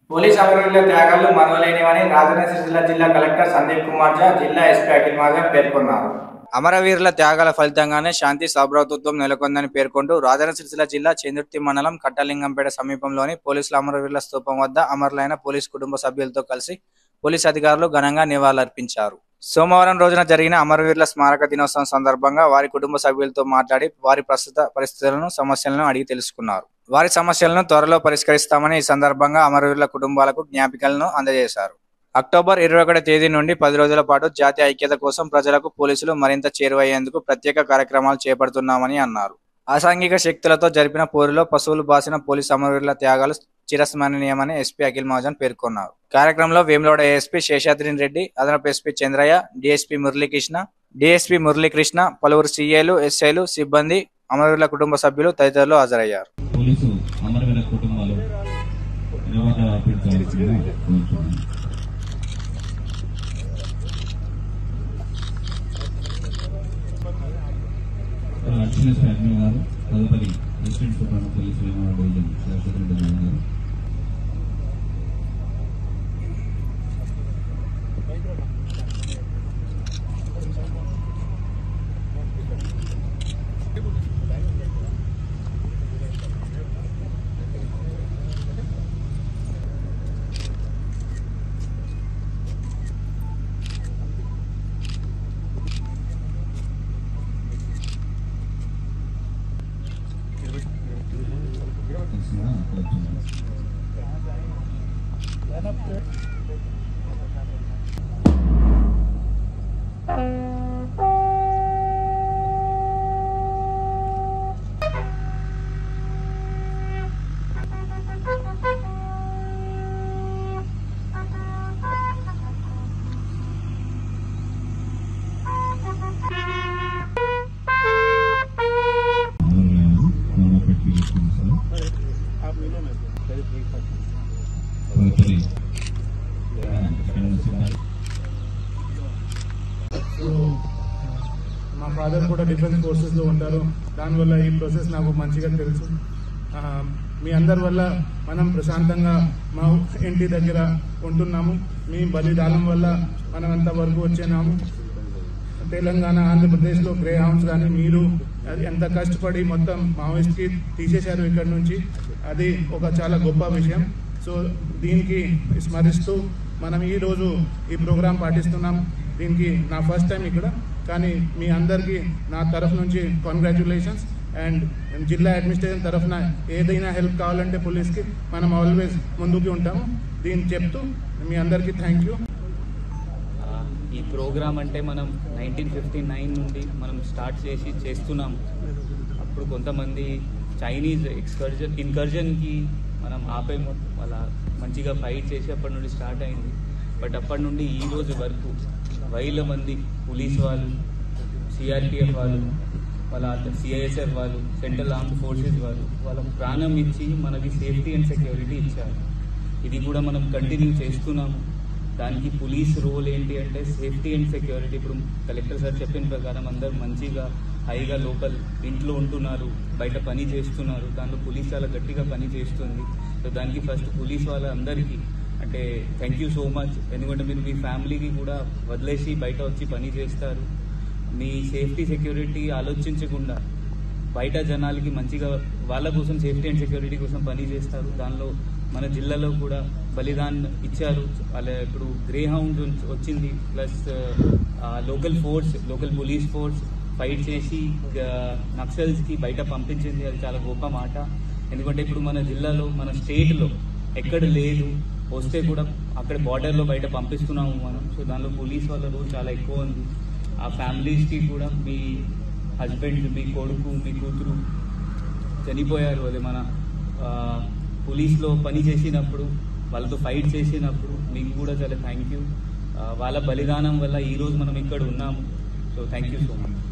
police అమరుల త్యాగాలు మరవలేనివని రాజన్న సిరిసిల్ల జిల్లా కలెక్టర్ సందీప్ కుమార్ ఝా జిల్లా ఎస్పీ అఖిల్ మాధవ్ పేర్కొన్నారు అమరవీరుల త్యాగాల ఫలితంగానే శాంతి సౌభ్రతత్వం నెలకొందని పేర్కొంటూ రాజన్న సిరిసిల్ల జిల్లా చెందుర్తి మండలం కట్టలింగంపేట సమీపంలోని పోలీసుల అమరవీరుల స్తూపం వద్ద అమరులైన పోలీస్ కుటుంబ సభ్యులతో కలిసి పోలీస్ అధికారులు ఘనంగా నివాళులర్పించారు సోమవారం రోజున జరిగిన అమరవీరుల స్మారక దినోత్సవం సందర్భంగా వారి కుటుంబ సభ్యులతో మాట్లాడి వారి ప్రస్తుత పరిస్థితులను సమస్యలను అడిగి తెలుసుకున్నారు వారి సమస్యలను త్వరలో పరిష్కరిస్తామని ఈ సందర్భంగా అమరవీరుల కుటుంబాలకు జ్ఞాపికలను అందజేశారు అక్టోబర్ ఇరవై ఒకటి తేదీ నుండి పది రోజుల పాటు జాతీయ ఐక్యత కోసం ప్రజలకు పోలీసులు మరింత చేరువయ్యేందుకు ప్రత్యేక కార్యక్రమాలు చేపడుతున్నామని అన్నారు అసాంఘిక శక్తులతో జరిపిన పోరులో పశువులు బాసిన పోలీసు అమరవీరుల త్యాగాలు చిరస్మరణీయమని ఎస్పీ అఖిల్ మహాజన్ పేర్కొన్నారు కార్యక్రమంలో వేములవాడ ఏఎస్పీ శేషాద్రిన్ రెడ్డి అదనపు SP Chandraiah DSP Muralikrishna DSP Muralikrishna పలువురు సీఏలు ఎస్ఐలు సిబ్బంది అమరవీరుల కుటుంబ సభ్యులు తదితరులు హాజరయ్యారు పోలీసు అమరవీర కుటుంబాలు నివాళులు అర్పించాల్సిందిగా కోరుతున్నాను అడిషనల్ స్టాండింగ్ గారు తదుపరి assistant superintendent police Vemavada division Shashwat గారు తెలిసిందా కోరుతున్నాను అమరవీరులు కోనపట్టి చేస్తుంది సార్ తదుపరి మా ఫాదర్ కూడా డిఫెన్స్ ఫోర్సెస్ లో ఉంటారు దానివల్ల ఈ ప్రాసెస్ నాకు మంచిగా తెలుసు ఆ, మీ అందరి వల్ల మనం ప్రశాంతంగా మా ఇంటి దగ్గర ఉంటున్నాము మీ బలిదానం వల్ల మనం అంత వరకు వచ్చినాము తెలంగాణ ఆంధ్రప్రదేశ్లో గ్రే హౌన్స్ కానీ మీరు అది ఎంత కష్టపడి మొత్తం మావోయిస్ట్కి తీసేశారు ఇక్కడ నుంచి అది ఒక చాలా గొప్ప విషయం సో దీనికి స్మరిస్తూ మనం ఈ రోజు ఈ ప్రోగ్రాం పాటిస్తున్నాం దీనికి నా ఫస్ట్ టైం ఇక్కడ కానీ మీ అందరికీ నా తరఫు నుంచి కంగ్రాచులేషన్స్ అండ్ జిల్లా అడ్మినిస్ట్రేషన్ తరఫున ఏదైనా హెల్ప్ కావాలంటే పోలీస్కి మనం ఆల్వేస్ ముందుకు ఉంటాము దీన్ని చెప్తూ మీ అందరికీ థ్యాంక్ యూ ఆ, ఈ ప్రోగ్రామ్ అంటే మనం నైన్టీన్ ఫిఫ్టీ నైన్ నుండి మనం స్టార్ట్ చేసి చేస్తున్నాం అప్పుడు కొంతమంది చైనీస్ ఎక్స్కర్జన్ ఇన్కర్జన్కి మనం ఆపేము వాళ్ళ మంచిగా ఫైట్ చేసి అప్పటి నుండి స్టార్ట్ అయింది బట్ అప్పటి నుండి ఈ రోజు వరకు వేల మంది పోలీస్ వాళ్ళు సిఆర్పిఎఫ్ వాళ్ళు వాళ్ళ సిఐఎస్ఎఫ్ వాళ్ళు సెంట్రల్ ఆర్మ్డ్ ఫోర్సెస్ వాళ్ళు వాళ్ళ ప్రాణం ఇచ్చి మనకి సేఫ్టీ అండ్ సెక్యూరిటీ ఇచ్చారు ఇది కూడా మనం కంటిన్యూ చేస్తున్నాము దానికి పోలీస్ రోల్ ఏంటి అంటే సేఫ్టీ అండ్ సెక్యూరిటీ ఇప్పుడు కలెక్టర్ సార్ చెప్పిన ప్రకారం అందరు మంచిగా హైగా లోకల్ ఇంట్లో ఉంటున్నారు బయట పని చేస్తున్నారు దాంట్లో పోలీస్ చాలా గట్టిగా పని చేస్తుంది సో దానికి ఫస్ట్ పోలీస్ వాళ్ళందరికీ అంటే థ్యాంక్ యూ సో మచ్ ఎందుకంటే మీరు మీ ఫ్యామిలీకి కూడా వదిలేసి బయట వచ్చి పని చేస్తారు మీ సేఫ్టీ సెక్యూరిటీ ఆలోచించకుండా బయట జనాలకి మంచిగా వాళ్ళ కోసం సేఫ్టీ అండ్ సెక్యూరిటీ కోసం పని చేస్తారు దానిలో మన జిల్లాలో కూడా బలిదాన్ ఇచ్చారు వాళ్ళ ఇప్పుడు గ్రే హౌండ్ వచ్చింది plus local force local police force fight చేసి నక్సల్స్ కి బయట పంపించింది అది చాలా గొప్ప మాట ఎందుకంటే ఇప్పుడు మన జిల్లాలో మన స్టేట్ లో ఎక్కడ లేదు వస్తే కూడా అక్కడ border లో బయట పంపిస్తున్నాము మనం సో దానిలో పోలీస్ వాళ్ళ రోల్ చాలా ఎక్కువ ఉంది ఆ families కి కూడా మీ హస్బెండ్ మీ కొడుకు మీ కూతురు చనిపోయారు అది మన ఆ, పోలీస్లో పని చేసినప్పుడు వాళ్ళతో ఫైట్ చేసినప్పుడు మీకు కూడా చాలా థ్యాంక్ యూ వాళ్ళ బలిదానం వల్ల ఈరోజు మనం ఇక్కడ ఉన్నాము so thank you so much